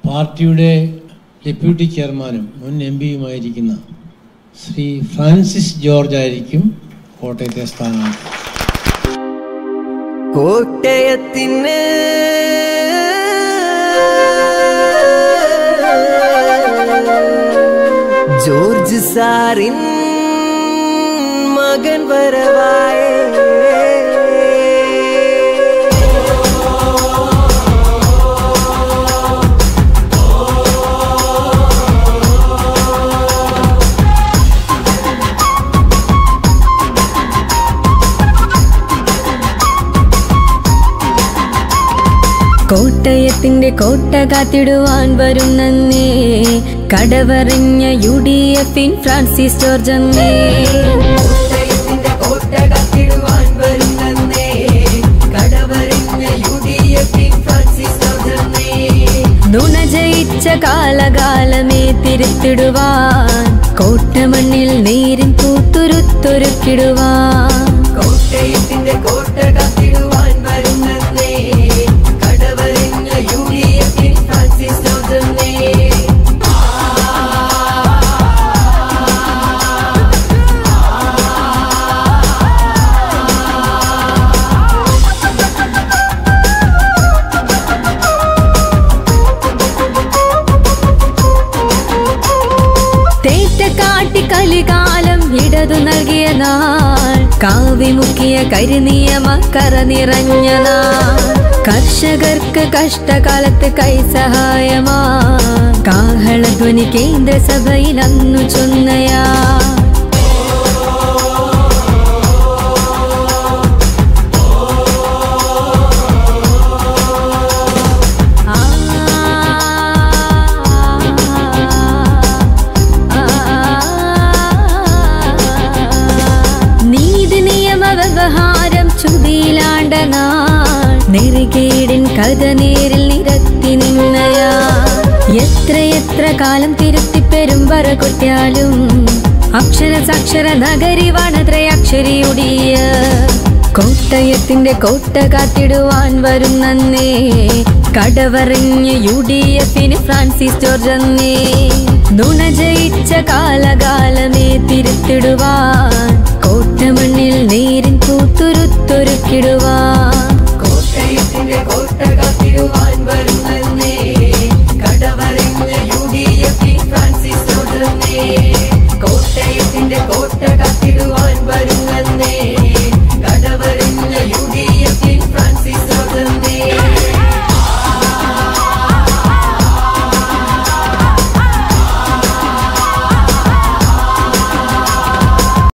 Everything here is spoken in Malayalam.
പാർട്ടിയുടെ ഡെപ്യൂട്ടി ചെയർമാനും മുൻ എം പിയുമായിരിക്കുന്ന ശ്രീ ഫ്രാൻസിസ് ജോർജ് ആയിരിക്കും കോട്ടയത്തെ സ്ഥാനാർത്ഥി കോട്ടയത്തിന് ജോർജ് സാറിൻ മകൻ വരവായേ കോട്ടയത്തിന്റെ കോട്ട കാത്തിടുവാൻ വരുന്നേ കടവറിഞ്ഞ യു ഡി എഫിൻ ഫ്രാൻസിസ് ജോർജ് എന്നേ കോട്ടയത്തിന്റെ കോട്ട കാത്തിടുവാൻ വരുന്നേ കടവറിഞ്ഞ യു ഡി എഫിൻ ഫ്രാൻസിസ് ജോർജ് നുണ ജയിച്ച കാലകാലമേ തിരുത്തിടുവാൻ കോട്ടമണ്ണിൽ നേരിൻ പൂത്തുരുത്തൊരുക്കിടുവാൻ കോട്ടയത്തിന്റെ കോട്ട കാത്തിടുവാൻ വരുന്നേ കടവറിഞ്ഞ യു ഡി എഫിൻ ഫ്രാൻസിസ് ജോർജ് തേറ്റ കാട്ടി കലികാലം ഇടതു നൽകിയ നാൾ കാവിമുക്കിയ കരിനിയമ കറ നിറഞ്ഞ നാൾ കർഷകർക്ക് കഷ്ടകാലത്ത് കൈസഹായമാ കാഹളധ്വനി കേന്ദ്രസഭയിൽ അന്നു ചൊന്നയാ നീതി നിയമ വ്യവഹാരം ചുതിയിലാണ്ട നാൾ നെറുകേടിൻ കഥ നേരിൽ നിരത്തി നിന്നയാ എത്രയെത്ര കാലം തിരുത്തി പെരുമ്പറ കൊട്ടിയാലും അക്ഷര സാക്ഷര നഗരി വണത്രയക്ഷരിയുടിയ കോട്ടയത്തിന്റെ കോട്ട കാത്തിടുവാൻ വരുന്നേ കടവറിഞ്ഞ് യു ഡി എഫിന് ഫ്രാൻസിസ് ജോർജ് എന്നേ നുണ ജയിച്ച കാലകാലമേ തിരുത്തിടുവാൻ കോട്ടമണ്ണിൽ